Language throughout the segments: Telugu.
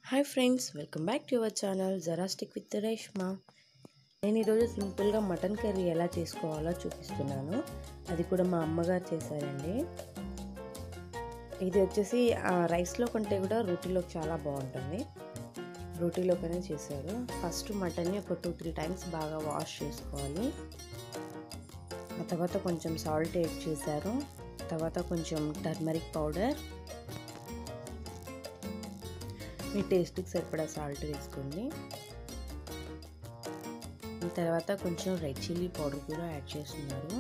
hi friends welcome back to our channel జరాస్టిక్ విత్ రేష్మా నేను ఈరోజు సింపుల్గా మటన్ కర్రీ ఎలా చేసుకోవాలో చూపిస్తున్నాను అది కూడా మా అమ్మగారు చేశారండి ఇది వచ్చేసి ఆ, రైస్లో కంటే కూడా రోటీలోకి చాలా బాగుంటుంది రోటీలోకనే చేశారు ఫస్ట్ మటన్ని ఒక టూ త్రీ టైమ్స్ బాగా వాష్ చేసుకోవాలి ఆ తర్వాత కొంచెం సాల్ట్ యాడ్ చేశారు తర్వాత కొంచెం టర్మరిక్ పౌడర్ మీ టేస్ట్కి సరిపడా సాల్ట్ వేసుకోండి ఈ తర్వాత కొంచెం రెడ్ చిల్లీ పౌడర్ కూడా యాడ్ చేస్తున్నారు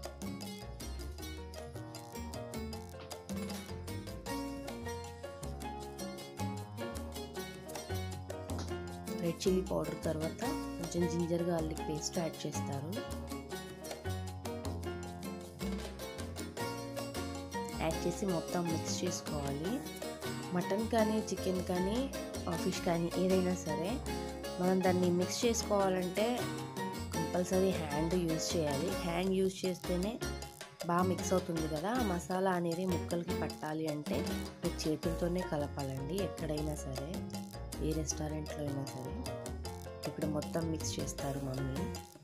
రెడ్ చిల్లీ పౌడర్ తర్వాత కొంచెం జింజర్ గార్లిక్ పేస్ట్ యాడ్ చేస్తారు యాడ్ చేసి మొత్తం మిక్స్ చేసుకోవాలి మటన్ కానీ చికెన్ కానీ ఫిష్ కానీ ఏదైనా సరే మనం దాన్ని మిక్స్ చేసుకోవాలంటే కంపల్సరీ హ్యాండ్ యూజ్ చేయాలి హ్యాండ్ యూజ్ చేస్తేనే బాగా మిక్స్ అవుతుంది కదా ఆ మసాలా అనేది ముక్కలకి పట్టాలి అంటే మీరు చేతులతోనే కలపాలండి ఎక్కడైనా సరే ఏ రెస్టారెంట్లో అయినా సరే ఇక్కడ మొత్తం మిక్స్ చేస్తారు మమ్మీ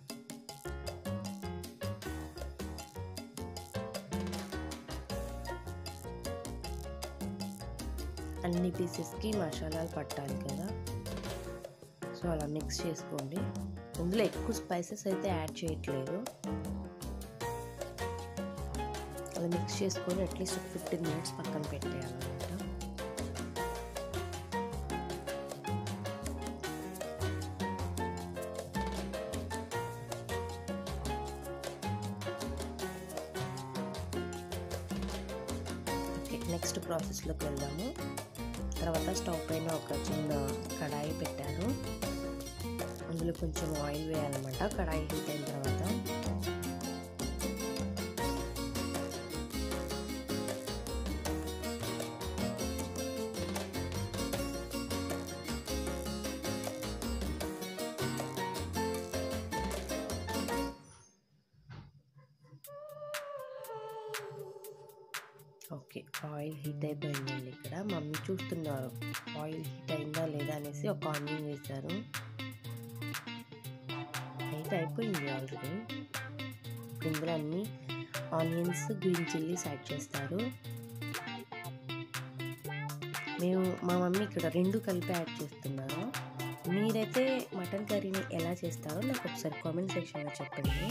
అన్ని పీసెస్కి మసాలాలు పట్టాలి కదా సో అలా మిక్స్ చేసుకోండి ఇందులో ఎక్కువ స్పైసెస్ అయితే యాడ్ చేయట్లేదు అలా మిక్స్ చేసుకొని అట్లీస్ట్ ఫిఫ్టీన్ మినిట్స్ పక్కన పెట్టేయాలన్నమాట ఓకే నెక్స్ట్ ప్రాసెస్లోకి వెళ్దాము తర్వాత స్టవ్ పైన ఒక చిన్న కడాయి పెట్టాను అందులో కొంచెం ఆయిల్ వేయాలన్నమాట కడాయి హీట్ అయిన తర్వాత ఓకే ఆయిల్ హీట్ అయిపోయిందండి ఇక్కడ మమ్మీ చూస్తున్నారు ఆయిల్ హీట్ అయిందా లేదా అనేసి ఒక ఆనియన్ వేశారు హీట్ అయిపోయింది ఆల్రెడీ ఇందులో అన్ని ఆనియన్స్ గ్రీన్ చిల్లీస్ యాడ్ చేస్తారు మేము మా మమ్మీ ఇక్కడ రెండు కలిపి యాడ్ చేస్తున్నారు మీరైతే మటన్ కర్రీని ఎలా చేస్తారో నాకు ఒకసారి కామెంట్ సెక్షన్లో చెప్పండి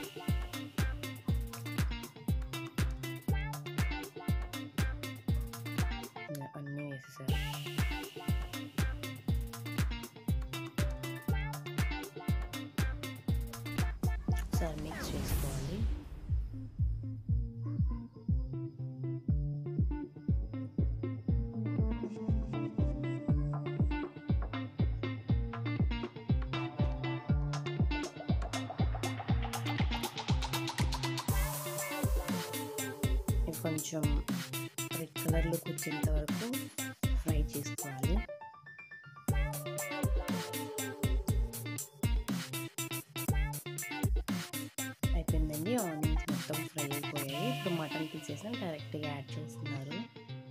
అన్నీ వేసేసారు ఒకసారి మిక్స్ చేసుకోవాలి ఇది కొంచెం రెడ్ కలర్లోకి వచ్చేంత వరకు ఫ్రై చేసుకోవాలి అయిపోయిందండి ఆనియన్స్ మొత్తం ఫ్రై అయిపోయాయి ఇప్పుడు మటన్ పీసెస్ డైరెక్ట్గా యాడ్ చేస్తున్నారు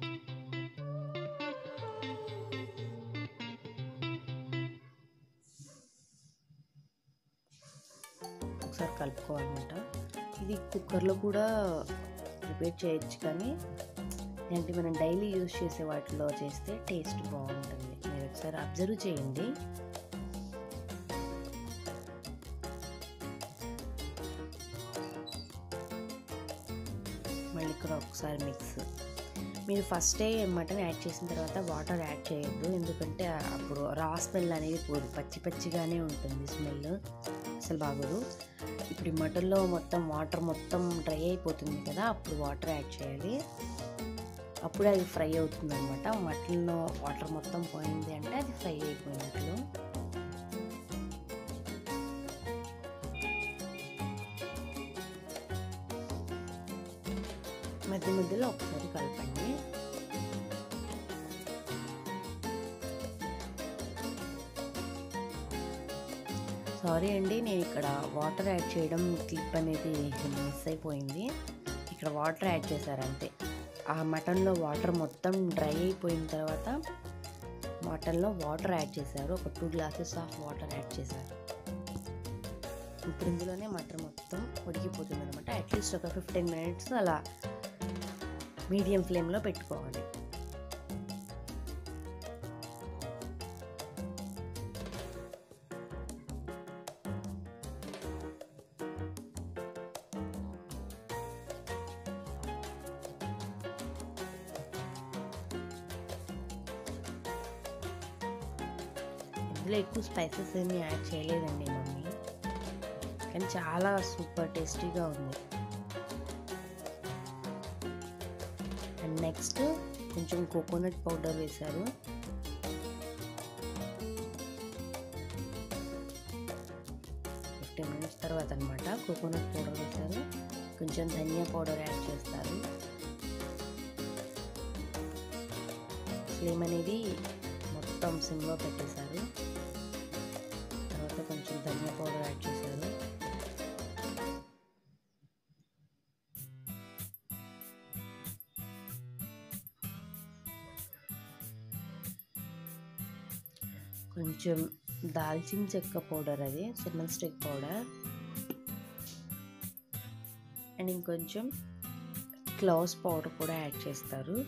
ఒకసారి కలుపుకోవాలన్నమాట ఇది కుక్కర్లో కూడా ప్రిపేర్ చేయొచ్చు కానీ అంటే మనం డైలీ యూజ్ చేసే వాటిలో చేస్తే టేస్ట్ బాగుంటుంది మీరు ఒకసారి అబ్జర్వ్ చేయండి మళ్ళీ ఇక్కడ ఒకసారి మిక్స్ మీరు ఫస్టే మటన్ యాడ్ చేసిన తర్వాత వాటర్ యాడ్ చేయొద్దు ఎందుకంటే అప్పుడు రా స్మెల్ అనేది పోదు పచ్చి పచ్చిగానే ఉంటుంది స్మెల్ అసలు బాగోదు ఇప్పుడు ఈ మటన్లో మొత్తం వాటర్ మొత్తం డ్రై అయిపోతుంది కదా అప్పుడు వాటర్ యాడ్ చేయాలి అప్పుడు అది ఫ్రై అవుతుంది అనమాట మటన్లో వాటర్ మొత్తం పోయింది అంటే అది ఫ్రై అయిపోయినట్లు మధ్య మధ్యలో ఒకసారి కలపండి సారీ అండి నేను ఇక్కడ వాటర్ యాడ్ చేయడం క్లిప్ అనేది మిస్ అయిపోయింది ఇక్కడ వాటర్ యాడ్ చేశారు అంతే ఆ మటన్లో వాటర్ మొత్తం డ్రై అయిపోయిన తర్వాత మటన్లో వాటర్ యాడ్ చేశారు ఒక two glasses of water add చేశారు ఇప్పుడు ఇందులోనే మటన్ మొత్తం ఉడికిపోతుంది అనమాట అట్లీస్ట్ ఒక ఫిఫ్టీన్ మినిట్స్ అలా మీడియం ఫ్లేమ్లో పెట్టుకోవాలి ఇందులో ఎక్కువ స్పైసెస్ ఏమీ యాడ్ చేయలేదండి మమ్మీ కానీ చాలా సూపర్ టేస్టీగా ఉంది అండ్ నెక్స్ట్ కొంచెం కోకోనట్ పౌడర్ వేశారు ఫిఫ్టీన్ మినిట్స్ తర్వాత అనమాట కోకోనట్ పౌడర్ వేశారు కొంచెం ధనియా పౌడర్ యాడ్ చేస్తారు ఫ్లేమ్ అనేది మొత్తం సిమ్లో పెట్టేశారు తర్వాత కొంచెం ధనియా పౌడర్ యాడ్ చేశారు కొంచెం దాల్చిన చెక్క పౌడర్ అది సిన్నల్ స్టిక్ పౌడర్ అండ్ ఇంకొంచెం క్లౌస్ పౌడర్ కూడా యాడ్ చేస్తారు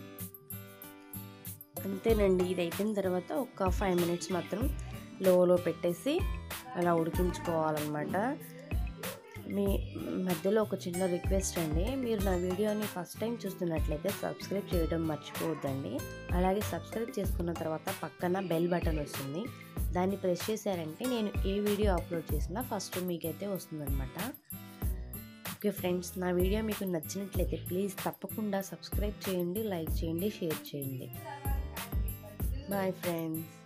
అంతేనండి ఇది అయిపోయిన తర్వాత ఒక ఫైవ్ మినిట్స్ మాత్రం లోలో పెట్టేసి అలా ఉడికించుకోవాలన్నమాట మీ మధ్యలో ఒక చిన్న రిక్వెస్ట్ అండి మీరు నా వీడియోని ఫస్ట్ టైం చూస్తున్నట్లయితే సబ్స్క్రైబ్ చేయడం మర్చిపోవద్దండి అలాగే సబ్స్క్రైబ్ చేసుకున్న తర్వాత పక్కన బెల్ బటన్ వస్తుంది దాన్ని ప్రెస్ చేశారంటే నేను ఏ వీడియో అప్లోడ్ చేసినా ఫస్ట్ మీకైతే వస్తుందన్నమాట ఓకే ఫ్రెండ్స్ నా వీడియో మీకు నచ్చినట్లయితే ప్లీజ్ తప్పకుండా సబ్స్క్రైబ్ చేయండి లైక్ చేయండి షేర్ చేయండి బాయ్ ఫ్రెండ్స్